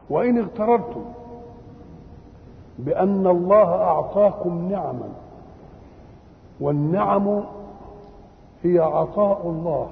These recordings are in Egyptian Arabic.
وإن اغتررتم بأن الله أعطاكم نعما والنعم هي عطاء الله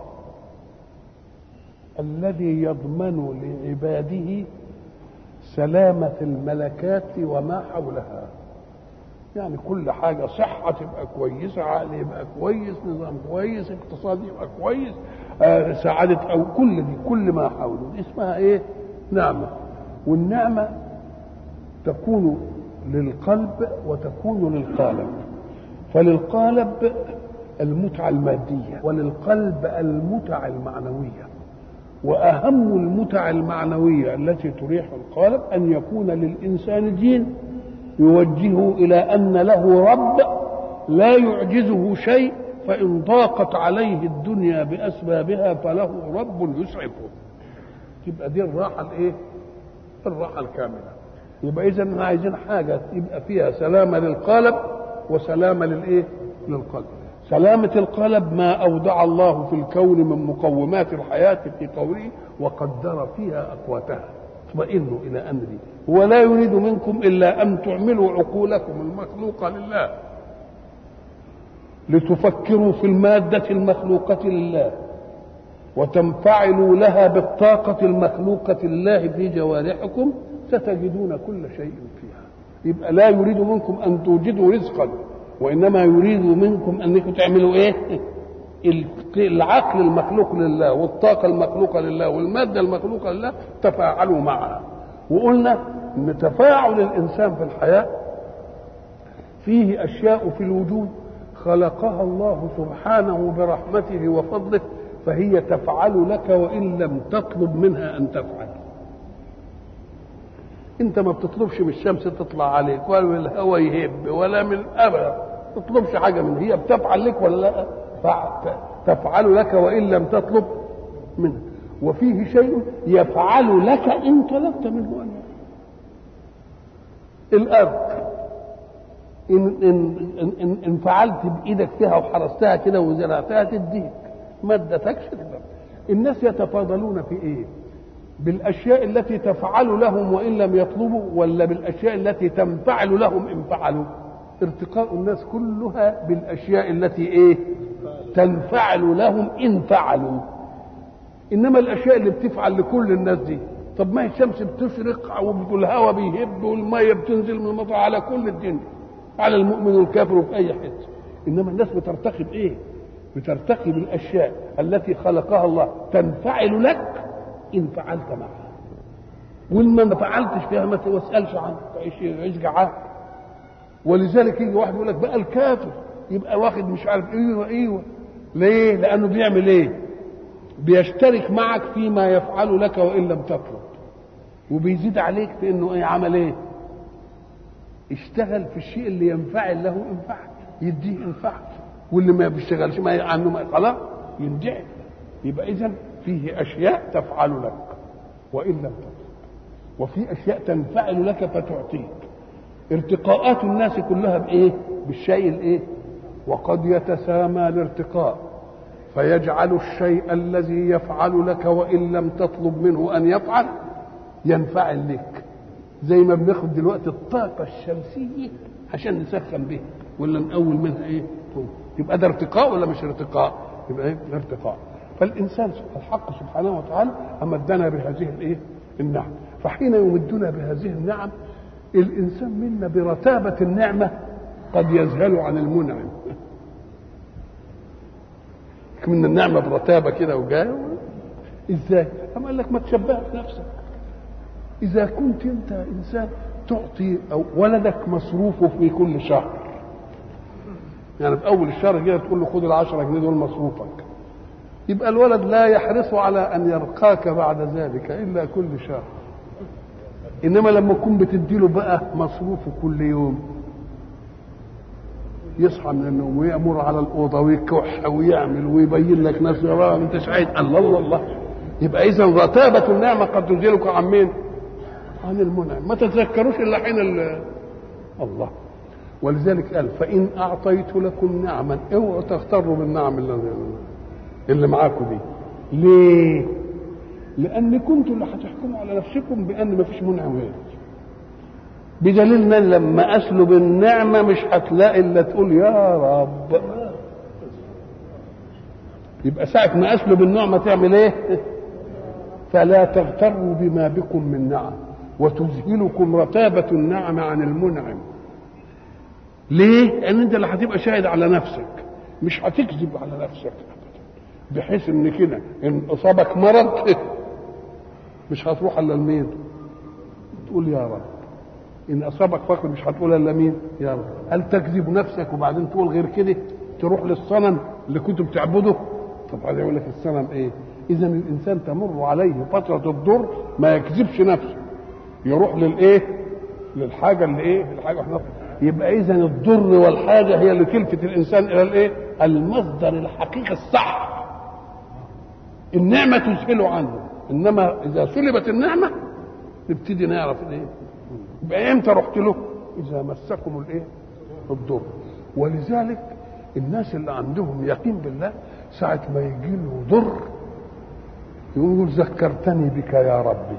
الذي يضمن لعباده سلامة الملكات وما حولها يعني كل حاجة صحة تبقى كويسة عقل يبقى كويس نظام كويس اقتصاد يبقى كويس آه سعادة أو كل دي كل ما حوله دي اسمها إيه نعمة والنعمة تكون للقلب وتكون للقالب فللقالب المتعة المادية وللقلب المتعة المعنوية وأهم المتع المعنوية التي تريح القالب أن يكون للإنسان دين يوجهه إلى أن له رب لا يعجزه شيء فإن ضاقت عليه الدنيا بأسبابها فله رب يسعفه تبقى دي الراحة الإيه؟ الراحة الكاملة يبقى إذا احنا عايزين حاجة يبقى فيها سلامة للقالب وسلامة للإيه؟ للقلب سلامة القلب ما أودع الله في الكون من مقومات الحياة في قوله وقدر فيها أقواتها اطمئنوا إلى أمري ولا يريد منكم إلا أن تعملوا عقولكم المخلوقة لله لتفكروا في المادة المخلوقة لله وتنفعلوا لها بالطاقة المخلوقة لله في جوارحكم ستجدون كل شيء فيها يبقى لا يريد منكم أن توجدوا رزقا وانما يريد منكم انكم تعملوا ايه العقل المخلوق لله والطاقه المخلوقه لله والماده المخلوقه لله تفاعلوا معها وقلنا ان تفاعل الانسان في الحياه فيه اشياء في الوجود خلقها الله سبحانه برحمته وفضله فهي تفعل لك وان لم تطلب منها ان تفعل انت ما بتطلبش من الشمس تطلع عليك ولا من الهواء يهب ولا من ابدا ما تطلبش حاجه من هي بتفعل لك ولا لا تفعل لك وان لم تطلب منها وفيه شيء يفعل لك ان طلبت منه ان الارض إن, إن, إن, إن, إن فعلت بإيدك فيها وحرستها كده وزرعتها تديك ما ادتكش الناس يتفاضلون في إيه؟ بالاشياء التي تفعل لهم وان لم يطلبوا ولا بالاشياء التي تنفعل لهم ان فعلوا ارتقاء الناس كلها بالاشياء التي ايه تنفعل لهم ان فعلوا انما الاشياء اللي بتفعل لكل الناس دي طب ما هي الشمس بتشرق والهواء بيهب والميه بتنزل من المطر على كل الدنيا على المؤمن والكافر وفي اي حته انما الناس بترتقي بايه بترتقي بالاشياء التي خلقها الله تنفعل لك ان فعلت معها وان ما فعلتش فيها ما تسالش عنها تعيش عيش جعان ولذلك يجي واحد يقول لك بقى الكافر يبقى واخد مش عارف ايوه ايوه ليه؟ لانه بيعمل ايه؟ بيشترك معك فيما يفعل لك وان لم تطلب وبيزيد عليك في انه ايه عمل ايه؟ اشتغل في الشيء اللي ينفعل له انفعل يديه انفعل واللي ما بيشتغلش ما عنه ما خلاص يندعي يبقى اذا فيه اشياء تفعل لك وان لم تطلب وفي اشياء تنفعل لك فتعطيك ارتقاءات الناس كلها بايه بالشيء الايه وقد يتسامى الارتقاء فيجعل الشيء الذي يفعل لك وان لم تطلب منه ان يفعل ينفعل لك زي ما بناخد دلوقتي الطاقة الشمسية عشان نسخن بها ولا نقول منها ايه؟ يبقى ده ارتقاء ولا مش ارتقاء؟ يبقى ايه؟ ارتقاء. فالانسان الحق سبحانه وتعالى امدنا بهذه الايه؟ النعم. فحين يمدنا بهذه النعم الانسان منا برتابة النعمة قد يذهل عن المنعم. من النعمة برتابة كده وجاية ازاي؟ أما قال لك ما تشبهش نفسك. إذا كنت أنت إنسان تعطي أو ولدك مصروفه في كل شهر يعني في أول الشهر كده تقول له خد العشرة جنيه دول مصروفك يبقى الولد لا يحرص على أن يرقاك بعد ذلك إلا كل شهر إنما لما تكون بتديله بقى مصروفه كل يوم يصحى من النوم ويأمر على الأوضة ويكح ويعمل ويبين لك نفسه يا أنت سعيد الله الله الله يبقى إذا رتابة النعمة قد تزيلك عن مين؟ عن المنعم ما تتذكروش الا حين الله ولذلك قال فان اعطيت لكم نعما اوعوا تغتروا بالنعم اللي اللي معاكم دي ليه لان كنتوا اللي هتحكموا على نفسكم بان ما فيش منعم غيري بدليل ان لما اسلب النعمه مش هتلاقي الا تقول يا رب يبقى ساعة ما أسلب النعمة تعمل إيه؟ فلا تغتروا بما بكم من نعم وتذهلكم رتابة النعم عن المنعم ليه؟ لأن أنت اللي هتبقى شاهد على نفسك مش هتكذب على نفسك أبدا بحيث إن كده إن أصابك مرض مش هتروح إلا لمين؟ تقول يا رب إن أصابك فقر مش هتقول إلا مين؟ يا رب هل تكذب نفسك وبعدين تقول غير كده؟ تروح للصنم اللي كنت بتعبده طب يقول لك الصنم ايه؟ اذا الانسان تمر عليه فتره الضر ما يكذبش نفسه يروح للايه؟ للحاجه اللي ايه؟ الحاجه احنا يبقى اذا الضر والحاجه هي اللي تلفت الانسان الى الايه؟ المصدر الحقيقي الصح النعمه تذهله عنه انما اذا سلبت النعمه نبتدي نعرف الايه؟ يبقى امتى رحت له؟ اذا مسكم الايه؟ الضر ولذلك الناس اللي عندهم يقين بالله ساعة ما يجي له ضر يقول ذكرتني بك يا ربي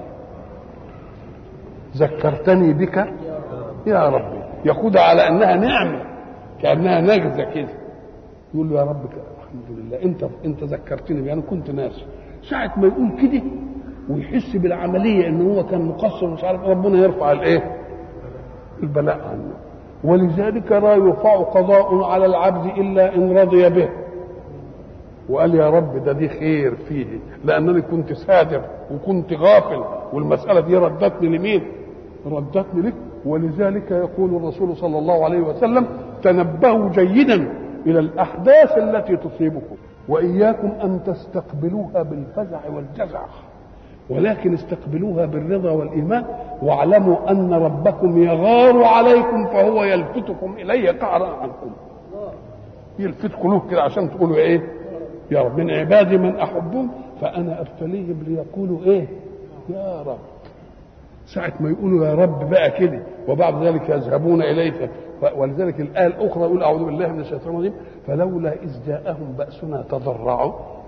ذكرتني بك يا ربي ياخدها على انها نعمه كانها نجزه كده يقول له يا رب الحمد لله انت انت ذكرتني بي انا كنت ناسي ساعه ما يقول كده ويحس بالعمليه ان هو كان مقصر مش عارف ربنا يرفع الايه البلاء عنه ولذلك لا يرفع قضاء على العبد الا ان رضي به وقال يا رب ده دي خير فيه لانني كنت سادر وكنت غافل والمساله دي ردتني لمين ردتني لك ولذلك يقول الرسول صلى الله عليه وسلم تنبهوا جيدا الى الاحداث التي تصيبكم واياكم ان تستقبلوها بالفزع والجزع ولكن استقبلوها بالرضا والايمان واعلموا ان ربكم يغار عليكم فهو يلفتكم اليه قعرا عنكم يلفتكم له كده عشان تقولوا ايه يا رب من عبادي من احبهم فانا ابتليهم ليقولوا ايه يا رب ساعة ما يقولوا يا رب بقى كده وبعد ذلك يذهبون إليك ولذلك الآية الأخرى يقول أعوذ بالله من الشيطان الرجيم فلولا إذ جاءهم بأسنا تضرعوا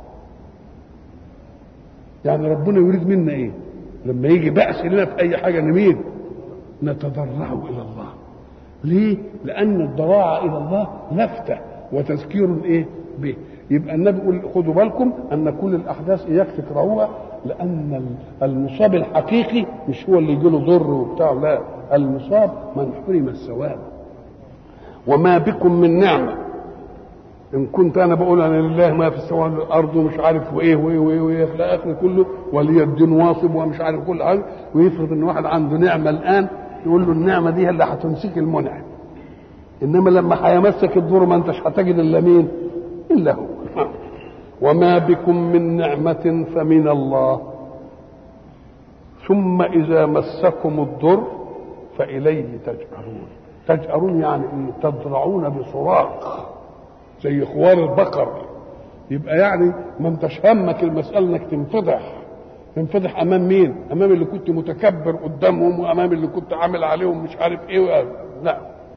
يعني ربنا يريد منا إيه؟ لما يجي بأس لنا في أي حاجة نمين نتضرع إلى الله ليه؟ لأن الضراعة إلى الله لفتة وتذكير إيه؟ به يبقى النبي يقول خدوا بالكم ان كل الاحداث اياك تكرهوها لان المصاب الحقيقي مش هو اللي يجي له ضر وبتاع لا المصاب من حرم الثواب وما بكم من نعمه ان كنت انا بقول انا لله ما في السماوات والارض ومش عارف وايه وايه وايه, وإيه في الاخر كله ولي الدين واصب ومش عارف كل حاجه ويفرض ان واحد عنده نعمه الان يقول له النعمه دي هي اللي هتمسك المنعم انما لما هيمسك الضر ما انتش هتجد الا مين؟ الا هو وما بكم من نعمة فمن الله ثم إذا مسكم الضر فإليه تجأرون تجأرون يعني إيه؟ تضرعون بصراخ زي خوار البقر يبقى يعني ما انتش همك المسألة انك تنفضح تنفضح امام مين؟ امام اللي كنت متكبر قدامهم وامام اللي كنت عامل عليهم مش عارف ايه لا